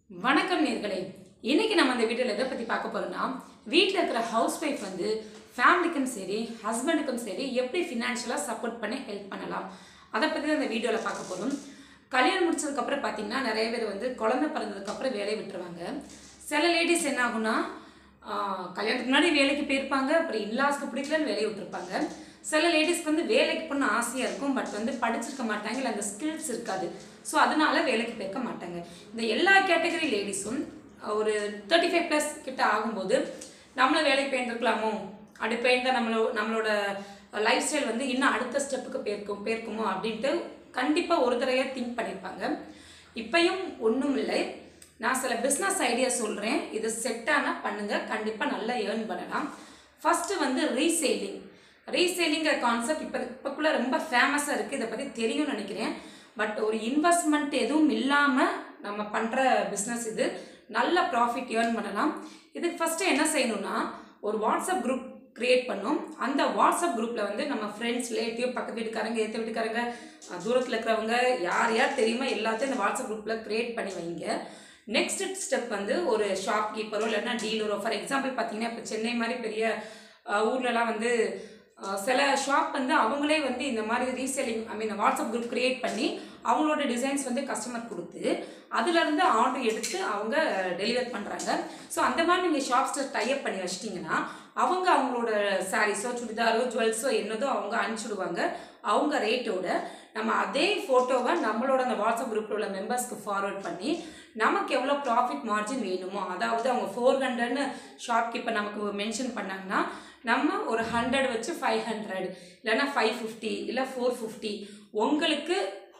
வணக்கம் நேர்களே இன்னைக்கு நம்ம அந்த வீடியோவில் எதை பற்றி பார்க்க போறோம்னா வீட்டில் இருக்கிற ஹவுஸ் ஒய்ஃப் வந்து ஃபேமிலிக்கும் சரி ஹஸ்பண்டுக்கும் சரி எப்படி ஃபினான்ஷியலாக சப்போர்ட் பண்ணி ஹெல்ப் பண்ணலாம் அதை பற்றி தான் இந்த வீடியோவில் பார்க்க போகிறோம் கல்யாணம் முடிச்சதுக்கப்புறம் பார்த்தீங்கன்னா நிறைய பேர் வந்து குழந்தை பிறந்ததுக்கப்புறம் வேலையை விட்டுருவாங்க சில லேடிஸ் என்ன ஆகும்னா ஆஹ், கல்யாணத்துக்கு முன்னாடி வேலைக்கு போயிருப்பாங்க அப்புறம் இல்லாஸ்க்கு பிடிக்கலன்னு வேலையை விட்டுருப்பாங்க சில லேடிஸ்க்கு வந்து வேலைக்கு போன ஆசையாக இருக்கும் பட் வந்து படிச்சிருக்க மாட்டாங்க இல்லை அந்த ஸ்கில்ஸ் இருக்காது ஸோ அதனால வேலைக்கு போயிருக்க மாட்டாங்க இந்த எல்லா கேட்டகரி லேடிஸும் ஒரு தேர்ட்டி ஃபைவ் ப்ளஸ் கிட்ட ஆகும்போது நம்மளும் வேலைக்கு போயிருந்துருக்கலாமோ அப்படி போயிருந்தா நம்மளோ நம்மளோட லைஃப் ஸ்டைல் வந்து இன்னும் அடுத்த ஸ்டெப்புக்கு போயிருக்கும் போயிருக்குமோ அப்படின்ட்டு கண்டிப்பாக ஒரு தடவையாக திங்க் பண்ணியிருப்பாங்க இப்பயும் ஒன்றும் இல்லை நான் சில பிஸ்னஸ் ஐடியா சொல்கிறேன் இது செட் ஆனால் பண்ணுங்கள் கண்டிப்பாக நல்லா ஏர்ன் பண்ணலாம் ஃபஸ்ட்டு வந்து ரீசேலிங் ரீசேலிங்கிற கான்செப்ட் இப்போ இப்போக்குள்ள ரொம்ப ஃபேமஸாக இருக்குது இதை பற்றி தெரியும்னு நினைக்கிறேன் பட் ஒரு இன்வெஸ்ட்மெண்ட் எதுவும் இல்லாமல் நம்ம பண்ணுற பிஸ்னஸ் இது நல்ல ப்ராஃபிட் ஏர்ன் பண்ணலாம் இதுக்கு ஃபஸ்ட்டு என்ன செய்யணும்னா ஒரு வாட்ஸ்அப் குரூப் கிரியேட் பண்ணோம் அந்த வாட்ஸ்அப் குரூப்பில் வந்து நம்ம ஃப்ரெண்ட்ஸ் ரிலேட்டிவ் பக்கத்து வீட்டுக்காரங்க ஏற்ற வீட்டுக்காரங்க அஹ் தூரத்தில் இருக்கிறவங்க யார் யார் தெரியுமோ எல்லாத்தையும் இந்த வாட்ஸ்அப் குரூப்பில் கிரியேட் பண்ணி வைங்க நெக்ஸ்ட் ஸ்டெப் வந்து ஒரு ஷாப் கீப்பரோ இல்லைன்னா டீலரோ ஃபார் எக்ஸாம்பிள் பார்த்தீங்கன்னா இப்போ சென்னை மாதிரி பெரிய அஹ், ஊர்லலாம் வந்து அஹ், சில ஷாப் வந்து அவங்களே வந்து இந்த மாதிரி reselling I mean WhatsApp group create பண்ணி அவங்களோட டிசைன்ஸ் வந்து கஸ்டமர் கொடுத்து அதுலேருந்து ஆர்டர் எடுத்து அவங்க டெலிவர் பண்ணுறாங்க ஸோ அந்த மாதிரி நீங்கள் ஷாப்ஸில் டைப் பண்ணி வச்சிட்டிங்கன்னா அவங்க அவங்களோட சாரீஸோ சுடிதாரோ ஜுவல்ஸோ என்னதோ அவங்க அனுப்பிச்சுடுவாங்க அவங்க ரேட்டோட நம்ம அதே ஃபோட்டோவை நம்மளோட அந்த வாட்ஸ்அப் குரூப்பில் உள்ள மெம்பர்ஸ்க்கு ஃபார்வர்ட் பண்ணி நமக்கு எவ்வளோ ப்ராஃபிட் மார்ஜின் வேணுமோ அதாவது அவங்க ஃபோர் ஹண்ட்ரட்னு ஷாப் கீப்பர் நமக்கு மென்ஷன் பண்ணாங்கன்னா நம்ம ஒரு ஹண்ட்ரட் வச்சு ஃபைவ் ஹண்ட்ரட் இல்லைன்னா ஃபைவ் ஃபிஃப்டி இல்லை ஃபோர் ஃபிஃப்டி உங்களுக்கு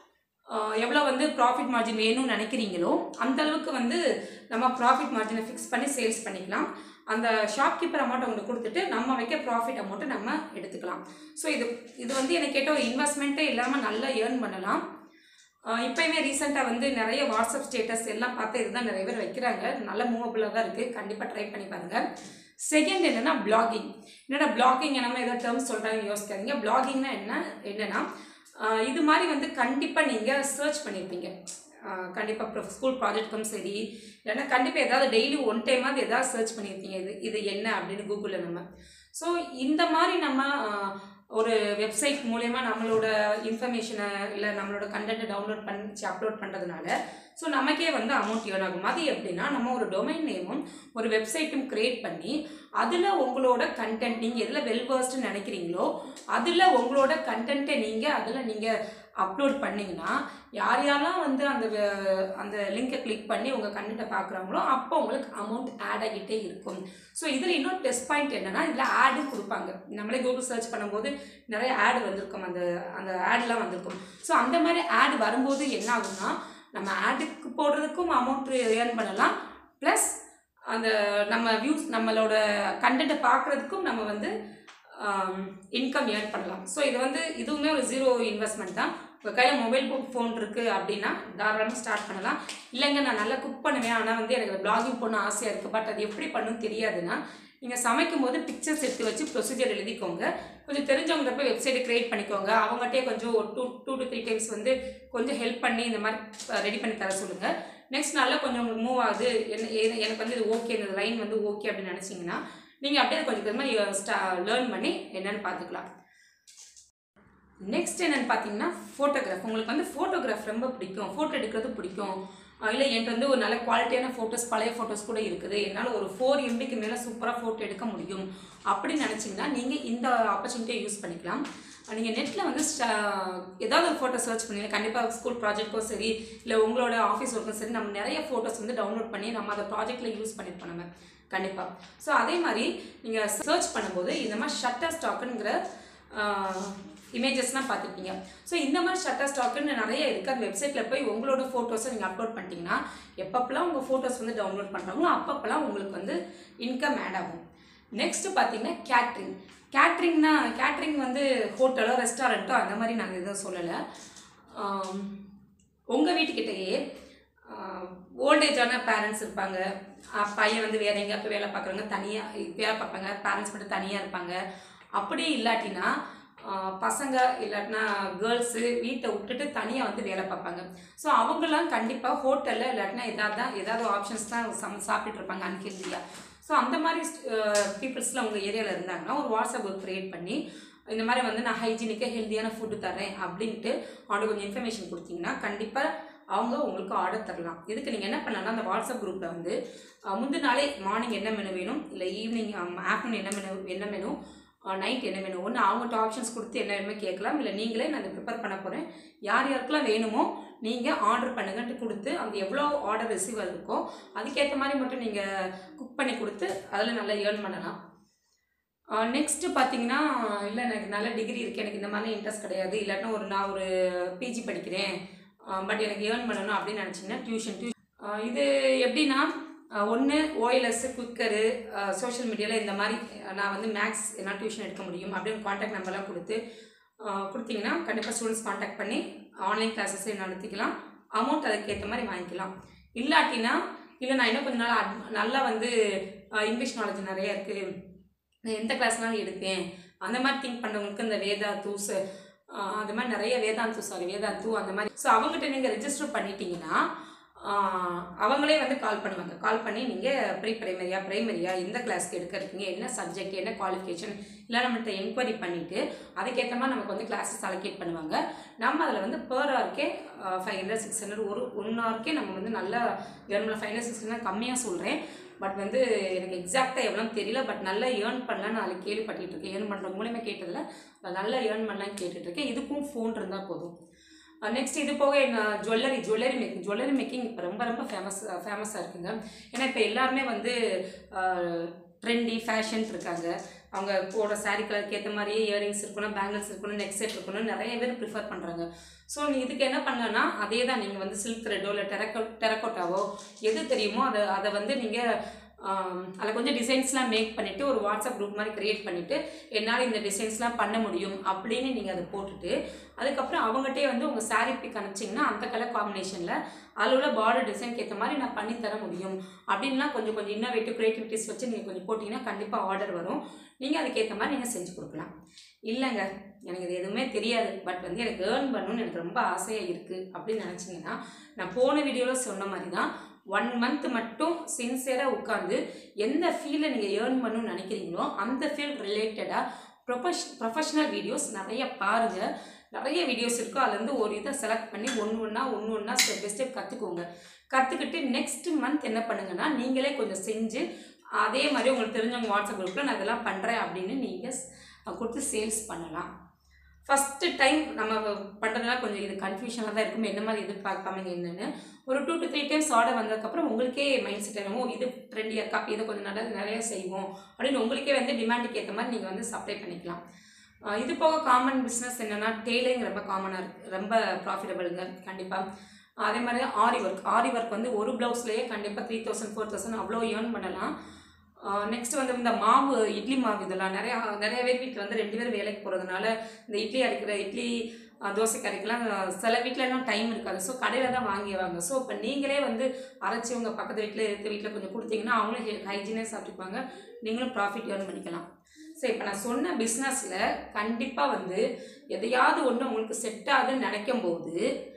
ஆஹ், எவ்வளோ வந்து ப்ராஃபிட் மார்ஜின் வேணும்னு நினைக்கிறீங்களோ அந்த அளவுக்கு வந்து நம்ம ப்ராஃபிட் மார்ஜினை ஃபிக்ஸ் பண்ணி சேல்ஸ் பண்ணிக்கலாம் அந்த ஷாப்கீப்பர் அமௌண்ட் அவங்களுக்கு கொடுத்துட்டு நம்ம வைக்க ப்ராஃபிட் அமௌண்ட்டை நம்ம எடுத்துக்கலாம் ஸோ இது இது வந்து எனக்கு கேட்ட ஒரு இன்வெஸ்ட்மெண்ட்டே இல்லாமல் நல்லா ஏர்ன் பண்ணலாம் ஆஹ் இப்பயுமே ரீசெண்டாக வந்து நிறைய வாட்ஸ்அப் ஸ்டேட்டஸ் எல்லாம் பார்த்து இதுதான் நிறைய பேர் வைக்கிறாங்க நல்ல மூவபுளாக தான் இருக்குது கண்டிப்பாக ட்ரை பண்ணி பாருங்கள் செகண்ட் என்னென்னா பிளாகிங் என்னடா பிளாகிங் நம்ம ஏதோ டேர்ம்ஸ் சொல்கிறாங்க யோசிக்காதீங்க பிளாகிங்னா என்ன என்னென்னா ஆஹ் இது மாதிரி வந்து கண்டிப்பாக நீங்கள் சர்ச் பண்ணியிருப்பீங்க கண்டிப்பாக ஸ்கூல் ப்ராஜெக்ட்க்கும் சரி இல்லைன்னா கண்டிப்பாக ஏதாவது டெய்லி ஒன் டைமாவது ஏதாவது சர்ச் பண்ணியிருப்பீங்க இது இது என்ன அப்படின்னு கூகுளில் நம்ம ஸோ இந்த மாதிரி நம்ம ஆஹ், ஒரு வெப்சைட் மூலயமா நம்மளோட இன்ஃபர்மேஷனை இல்லை நம்மளோட கண்டென்ட்டை டவுன்லோட் பண்ணி அப்லோட் பண்ணுறதுனால ஸோ நமக்கே வந்து அமௌண்ட் ஏர்ன் ஆகும் அது எப்படின்னா நம்ம ஒரு டொமைன் நேமும் ஒரு வெப்சைட்டும் க்ரியேட் பண்ணி அதில் உங்களோட கண்டென்ட் நீங்கள் எதில் வெல்வர்ஸ்ட்னு நினைக்கிறீங்களோ அதில் உங்களோட கண்டென்ட்டை நீங்கள் அதில் நீங்கள் அப்லோட் பண்ணிங்கன்னா யார் யாரெல்லாம் வந்து அந்த வெ- அந்த லிங்கை கிளிக் பண்ணி உங்கள் கண்டென்ட்டை பார்க்குறாங்களோ அப்போ உங்களுக்கு அமௌண்ட் ஆட் ஆகிட்டே இருக்கும் ஸோ இதில் இன்னொரு டெஸ்ட் பாயிண்ட் என்னன்னா இதில் ஆடும் கொடுப்பாங்க நம்மளே கூகுள் சர்ச் பண்ணும்போது நிறைய ஆட் வந்திருக்கும் அந்த அந்த ஆட்லாம் வந்திருக்கும் ஸோ அந்த மாதிரி ஆட் வரும்போது என்ன ஆகும்னா நம்ம ஆடுக்கு போடுறதுக்கும் அமௌண்ட் ஏர்ன் பண்ணலாம் ப்ளஸ் அந்த நம்ம வியூஸ் நம்மளோட கண்டென்ட்டை பார்க்குறதுக்கும் நம்ம வந்து இன்கம் ஏர்ன் பண்ணலாம் ஸோ இது வந்து இதுவுமே ஒரு ஜீரோ இன்வெஸ்ட்மெண்ட் தான் உங்கள் கையில் மொபைல் ஃபோன் இருக்குது அப்படின்னா தாராளமாக ஸ்டார்ட் பண்ணலாம் இல்லைங்க நான் நல்லா குக் பண்ணுவேன் ஆனால் வந்து எனக்கு பிளாகிங் பண்ண ஆசையாக இருக்குது பட் அது எப்படி பண்ணணும்னு தெரியாதுன்னா நீங்கள் சமைக்கும் போது பிக்சர்ஸ் எடுத்து வச்சு ப்ரொசீஜர் எழுதிக்கோங்க கொஞ்சம் தெரிஞ்சவங்க போய் வெப்சைட்டை க்ரியேட் பண்ணிக்கோங்க அவங்ககிட்டயே கொஞ்சம் ஒரு two two to three times வந்து கொஞ்சம் ஹெல்ப் பண்ணி இந்த மாதிரி ரெடி பண்ணி தர சொல்லுங்கள் நெக்ஸ்ட் நல்லா கொஞ்சம் உங்களுக்கு மூவ் ஆகுது என்ன ஏ- எனக்கு வந்து இது ஓகே இந்த லைன் வந்து ஓகே அப்படின்னு நினச்சிங்கன்னா நீங்கள் அப்படியே கொஞ்சம் கொஞ்சமாக ஸ்டா லேர்ன் பண்ணி என்னென்னு பார்த்துக்கலாம் நெக்ஸ்ட் என்னென்னு பார்த்தீங்கன்னா ஃபோட்டோகிராஃப் உங்களுக்கு வந்து ஃபோட்டோகிராஃப் ரொம்ப பிடிக்கும் ஃபோட்டோ எடுக்கிறது பிடிக்கும் அஹ் இல்லை என்கிட்ட வந்து ஒரு நல்ல குவாலிட்டியான ஃபோட்டோஸ் பழைய ஃபோட்டோஸ் கூட இருக்குது என்னால் ஒரு ஃபோர் எம்பிக்கு மேலே சூப்பராக ஃபோட்டோ எடுக்க முடியும் அப்படின்னு நினச்சிங்கன்னா நீங்கள் இந்த ஆப்பர்ச்சுனிட்டியை யூஸ் பண்ணிக்கலாம் நீங்கள் நெட்டில் வந்து ஸ்ட- ஏதாவது ஒரு ஃபோட்டோ சர்ச் பண்ணி கண்டிப்பாக ஸ்கூல் ப்ராஜெக்ட்க்கோ சரி இல்லை உங்களோட ஆஃபீஸ் ஒர்க்கும் சரி நம்ம நிறைய ஃபோட்டோஸ் வந்து டவுன்லோட் பண்ணி நம்ம அதை ப்ராஜெக்ட்டில் யூஸ் பண்ணியிருப்போம் நம்ம கண்டிப்பாக ஸோ அதே மாதிரி நீங்கள் சர்ச் பண்ணும்போது இந்த மாதிரி ஷட்டர் ஸ்டாக்குங்கிற இமேஜஸ்லாம் பார்த்துருப்பீங்க ஸோ இந்த மாதிரி ஷட்டர் ஸ்டாக்குன்னு நிறைய இருக்குது அந்த வெப்சைட்டில் போய் உங்களோட ஃபோட்டோஸை நீங்கள் அப்லோட் பண்ணிட்டீங்கன்னா எப்பப்பெல்லாம் உங்கள் ஃபோட்டோஸ் வந்து டவுன்லோட் பண்ணுறாங்களோ அப்பப்பெல்லாம் உங்களுக்கு வந்து இன்கம் ஆட் ஆகும் நெக்ஸ்ட்டு பார்த்தீங்கன்னா கேட்ரிங் கேட்ரிங்னா கேட்ரிங் வந்து ஹோட்டலோ ரெஸ்டாரண்ட்டோ அந்த மாதிரி நாங்கள் எதுவும் சொல்லலை உங்கள் வீட்டுக்கிட்டேயே ஓல்டேஜான பேரண்ட்ஸ் இருப்பாங்க அஹ் பையன் வந்து வேற எங்கேயா போய் வேலை பார்க்குறவங்க தனியாக வேலை பார்ப்பாங்க பேரண்ட்ஸ் மட்டும் தனியாக இருப்பாங்க அப்படி இல்லாட்டினா ஆஹ் பசங்க இல்லாட்டினா கேர்ள்ஸு வீட்டை விட்டுட்டு தனியாக வந்து வேலை பார்ப்பாங்க ஸோ அவங்கெல்லாம் கண்டிப்பாக ஹோட்டலில் இல்லாட்டினா ஏதாவது தான் ஏதாவது ஆப்ஷன்ஸ் தான் சம் சாப்பிட்டுட்டு இருப்பாங்க அன்ஹெல்தியாக ஸோ அந்த மாதிரி பீப்புள்ஸில் உங்கள் ஏரியாவில் இருந்தாங்கன்னா ஒரு வாட்ஸ்அப் குரூப் க்ரியேட் பண்ணி இந்த மாதிரி வந்து நான் ஹைஜீனிக்காக ஹெல்த்தியான ஃபுட்டு தரேன் அப்படின்ட்டு அவங்களுக்கு கொஞ்சம் இன்ஃபர்மேஷன் கொடுத்தீங்கன்னா கண்டிப்பாக அவங்க உங்களுக்கு ஆர்டர் தரலாம் இதுக்கு நீங்கள் என்ன பண்ணலாம்னா அந்த வாட்ஸ்அப் குரூப்பில் வந்து அஹ், முந்தின நாளே மார்னிங் என்ன மெனு வேணும் இல்லை ஈவினிங் ஆஃப்டர்நூன் என்ன மெனு என்ன மெனு நைட் என்ன வேணும் ஒன்று அவங்கள்ட்ட ஆப்ஷன்ஸ் கொடுத்து என்ன வேணுமோ கேட்கலாம் இல்லை நீங்களே நான் அதை ப்ரிப்பேர் பண்ண போகிறேன் யார் யாருக்கெல்லாம் வேணுமோ நீங்கள் ஆர்டர் பண்ணுங்கன்ட்டு கொடுத்து அந்த எவ்வளோ ஆர்டர் ரிசீவ் இருக்கோ அதுக்கேற்ற மாதிரி மட்டும் நீங்கள் குக் பண்ணி கொடுத்து அதில் நல்லா ஏர்ன் பண்ணலாம் நெக்ஸ்ட்டு பார்த்தீங்கன்னா இல்லை எனக்கு நல்ல டிகிரி இருக்குது எனக்கு இந்த மாதிரி இன்ட்ரெஸ்ட் கிடையாது இல்லாட்டினா ஒரு நான் ஒரு பிஜி படிக்கிறேன் பட் எனக்கு ஏர்ன் பண்ணணும் அப்படின்னு நினச்சிங்கன்னா டியூஷன் டியூ இது எப்படின்னா ஒன்று ஓஎல்எஸ் குக்கரு சோஷியல் மீடியாவில் இந்த மாதிரி நான் வந்து மேக்ஸ் என்னால் டியூஷன் எடுக்க முடியும் அப்படின்னு காண்டாக்ட் நம்பர்லாம் கொடுத்து அஹ், கொடுத்தீங்கன்னா கண்டிப்பாக ஸ்டூடெண்ட்ஸ் காண்டாக்ட் பண்ணி ஆன்லைன் கிளாஸஸ் நடத்திக்கலாம் அமௌண்ட் அதுக்கேற்ற மாதிரி வாங்கிக்கலாம் இல்லாட்டினா இல்லை நான் இன்னும் கொஞ்ச நாள் அட் நல்லா வந்து அஹ், இங்கிலீஷ் நாலேஜ் நிறைய இருக்குது நான் எந்த கிளாஸ்னாலும் எடுப்பேன் அந்த மாதிரி திங்க் பண்ணுறவங்களுக்கு இந்த வேதா தூஸ் அது மாதிரி நிறைய வேதாந்து சாரி வேதாந்து அந்த மாதிரி ஸோ அவங்ககிட்ட நீங்கள் ரெஜிஸ்டர் பண்ணிட்டீங்கன்னா ஆஹ், அவங்களே வந்து கால் பண்ணுவாங்க கால் பண்ணி நீங்கள் ப்ரீ பிரைமரியா பிரைமரியா எந்த கிளாஸ்க்கு எடுக்க இருக்கீங்க என்ன சப்ஜெக்ட் என்ன குவாலிஃபிகேஷன் இல்லை நம்மகிட்ட என்கொயரி பண்ணிவிட்டு அதுக்கேற்ற மாதிரி நமக்கு வந்து கிளாஸஸ் அலோகேட் பண்ணுவாங்க நம்ம அதில் வந்து பேர் ஹவருக்கே ஃபைவ் ஹண்ட்ரட் சிக்ஸ் ஹண்ட்ரட் ஒரு ஒன் ஹவருக்கே நம்ம வந்து நல்லா earn five hundred six hundred கம்மியாக சொல்கிறேன் பட் வந்து எனக்கு எக்ஸாக்டாக எவ்வளோன்னு தெரியல பட் நல்லா ஏர்ன் பண்ணலான்னு நாளைக்கு கேள்விப்பட்டுட்டு இருக்கேன் ஏர்ன் பண்ணுற மூலியமாக கேட்டதில் நான் நல்லா ஏர்ன் பண்ணலான்னு கேட்டுட்டு இருக்கேன் இதுக்கும் ஃபோன் இருந்தால் போதும் நெக்ஸ்ட் இது போக என்ன jewellery jewellery making jewellery making இப்போ ரொம்ப ரொம்ப ஃபேமஸ் ஃபேமஸாக இருக்குங்க ஏன்னா இப்போ எல்லாருமே வந்து ட்ரெண்டி ஃபேஷன் இருக்காங்க அவங்க போடுற சாரீ கலருக்கு ஏற்ற மாதிரியே இயரிங்ஸ் இருக்கணும் பேங்கிள்ஸ் இருக்கணும் நெக் செட் இருக்கணும் நிறைய பேர் ப்ரிஃபர் பண்ணுறாங்க ஸோ நீ இதுக்கு என்ன பண்ணலன்னா அதே தான் நீங்கள் வந்து சில்க் த்ரெட்டோ இல்லை டெரக்கோ டெரக்கோட்டாவோ எது தெரியுமோ அதை அதை வந்து நீங்கள் அதில் கொஞ்சம் டிசைன்ஸ்லாம் மேக் பண்ணிவிட்டு ஒரு வாட்ஸ்அப் குரூப் மாதிரி க்ரியேட் பண்ணிவிட்டு என்னால் இந்த டிசைன்ஸ்லாம் பண்ண முடியும் அப்படின்னு நீங்கள் அதை போட்டுட்டு அதுக்கப்புறம் அவங்ககிட்டே வந்து உங்கள் saree பிக் அனுப்பிச்சிங்கன்னா அந்த கலர் காம்பினேஷனில் அதில் உள்ள பார்டர் டிசைனுக்கு ஏற்ற மாதிரி நான் பண்ணி தர முடியும் அப்படின்லாம் கொஞ்சம் கொஞ்சம் இன்னோவேட்டிவ் க்ரியேட்டிவிட்டிஸ் வச்சு நீங்கள் கொஞ்சம் போட்டிங்கன்னா கண்டிப்பாக ஆர்டர் வரும் நீங்கள் அதுக்கேற்ற மாதிரி நீங்கள் செஞ்சு கொடுக்கலாம் இல்லைங்க எனக்கு இது எதுவுமே தெரியாது பட் வந்து எனக்கு ஏர்ன் பண்ணணும்னு எனக்கு ரொம்ப ஆசையாக இருக்குது அப்படின்னு நினச்சிங்கன்னா நான் போன வீடியோவில் சொன்ன மாதிரி தான் ஒன் மந்த் மட்டும் சின்சியராக உட்காந்து எந்த ஃபீல்டில் நீங்கள் ஏர்ன் பண்ணணும்னு நினைக்கிறீங்களோ அந்த ஃபீல்ட் ரிலேட்டடாக ப்ரொஃபஷ் ப்ரொஃபஷ்னல் வீடியோஸ் நிறைய பாருங்கள் நிறைய வீடியோஸ் இருக்கும் அதுலேருந்து ஒரு இதை செலக்ட் பண்ணி ஒன்று ஒன்றா ஒன்று ஒன்றா ஸ்டெப் பை ஸ்டெப் கற்றுக்கோங்க கற்றுக்கிட்டு நெக்ஸ்ட் மந்த் என்ன பண்ணுங்கன்னா நீங்களே கொஞ்சம் செஞ்சு அதே மாதிரி உங்களுக்கு தெரிஞ்சவங்க வாட்ஸ்அப் குரூப்பில் நான் இதெல்லாம் பண்ணுறேன் அப்படின்னு நீங்கள் கொடுத்து சேல்ஸ் பண்ணலாம் ஃபஸ்ட்டு டைம் நம்ம பண்ணுறதுனால கொஞ்சம் இது கன்ஃபியூஷனாக தான் இருக்கும் என்ன மாதிரி எதிர்பார்க்காம என்னென்னு ஒரு two to three times order வந்ததுக்கப்புறம் உங்களுக்கே மைண்ட் செட் ஆகும் ஓ இது ட்ரெண்டியாக இருக்கா இதை கொஞ்சம் நல்லா நிறைய செய்வோம் அப்படின்னு உங்களுக்கே வந்து டிமாண்டுக்கு ஏற்ற மாதிரி நீங்கள் வந்து சப்ளை பண்ணிக்கலாம் ஆஹ் இது போக காமன் பிஸ்னஸ் என்னென்னா டெய்லரிங் ரொம்ப காமனாக இருக்குது ரொம்ப ப்ராஃபிட்டபிளுங்க கண்டிப்பாக அதே மாதிரி ஆரி ஒர்க் ஆரி ஒர்க் வந்து ஒரு ப்ளவுஸ்லேயே கண்டிப்பாக த்ரீ தௌசண்ட் ஃபோர் தௌசண்ட் அவ்வளோ ஏர்ன் பண்ணலாம் நெக்ஸ்ட் வந்து இந்த மாவு இட்லி மாவு இதெல்லாம் நிறையா நிறைய பேர் வீட்டில் வந்து ரெண்டு பேரும் வேலைக்கு போகிறதுனால இந்த இட்லி அரைக்கிற இட்லி அஹ், தோசை கரைக்கலாம் சில வீட்டில் எல்லாம் டைம் இருக்காது ஸோ கடையில் தான் வாங்கிடுவாங்க ஸோ இப்போ நீங்களே வந்து அரைச்சி உங்கள் பக்கத்து வீட்டில் எடுத்த வீட்டில் கொஞ்சம் கொடுத்தீங்கன்னா அவங்களும் ஹைஜீனாக சாப்பிட்டுப்பாங்க நீங்களும் ப்ராஃபிட் ஏர்ன் பண்ணிக்கலாம் ஸோ இப்போ நான் சொன்ன பிஸ்னஸில் கண்டிப்பாக வந்து எதையாவது ஒன்று உங்களுக்கு செட் ஆகுதுன்னு நினைக்கும் போது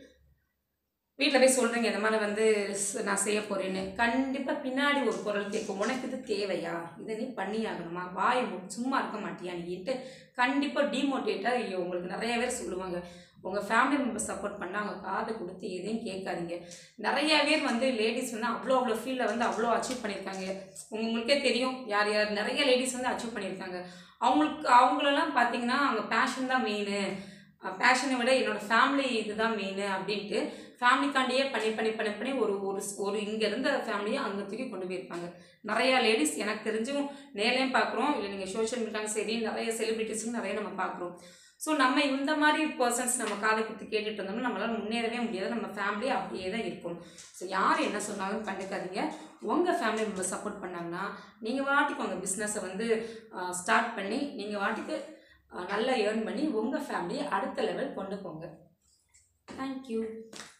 வீட்டில் போய் சொல்கிறீங்க இந்த மாதிரி வந்து ஸ்- நான் செய்ய போகிறேன்னு கண்டிப்பாக பின்னாடி ஒரு குரல் கேட்கும் உனக்கு இது தேவையா இதை நீ பண்ணி ஆகணுமா வாயை மூடி சும்மா இருக்க மாட்டியா நீட்டு கண்டிப்பாக டிமோட்டிவேட்டாக உங்களுக்கு நிறைய பேர் சொல்லுவாங்க உங்கள் ஃபேமிலி மெம்பர் சப்போர்ட் பண்ணால் அவங்க காது கொடுத்து எதையும் கேட்காதீங்க நிறைய பேர் வந்து லேடிஸ் வந்து அவ்வளோ அவ்வளோ ஃபீல்டில் வந்து அவ்வளோ அச்சீவ் பண்ணியிருக்காங்க உங்க- உங்களுக்கே தெரியும் யார் யார் நிறைய லேடிஸ் வந்து அச்சீவ் பண்ணியிருக்காங்க அவங்களுக்கு அவங்களெல்லாம் பார்த்தீங்கன்னா அவங்க பேஷன் தான் மெயின் பேஷனை விட என்னோட ஃபேமிலி இதுதான் மெயின் அப்படின்ட்டு ஃபேமிலிக்காண்டியே பண்ணி பண்ணி பண்ணி பண்ணி ஒரு ஒரு ஒரு இங்கே இருந்த ஃபேமிலியை அங்கே தூக்கி கொண்டு போயிருப்பாங்க நிறையா லேடிஸ் எனக்கு தெரிஞ்சும் நேர்லையும் பார்க்குறோம் இல்லை நீங்கள் சோஷியல் மீடியாவும் சரி நிறைய செலிபிரிட்டிஸும் நிறைய நம்ம பார்க்குறோம் ஸோ நம்ம இந்த மாதிரி பர்சன்ஸ் நம்ம காதை குத்தி கேட்டுட்டு இருந்தோம்னா நம்மளால முன்னேறவே முடியாது நம்ம ஃபேமிலி அப்படியே தான் இருக்கும் ஸோ யார் என்ன சொன்னாலும் கண்டுக்காதீங்க உங்கள் ஃபேமிலி மெம்பர் சப்போர்ட் பண்ணாங்கன்னா நீங்கள் வாட்டிக்கு உங்கள் பிஸ்னஸை வந்து ஸ்டார்ட் பண்ணி நீங்கள் வாட்டிக்கு அஹ், நல்லா ஏர்ன் பண்ணி உங்கள் ஃபேமிலியை அடுத்த லெவல் கொண்டு போங்க தேங்க்யூ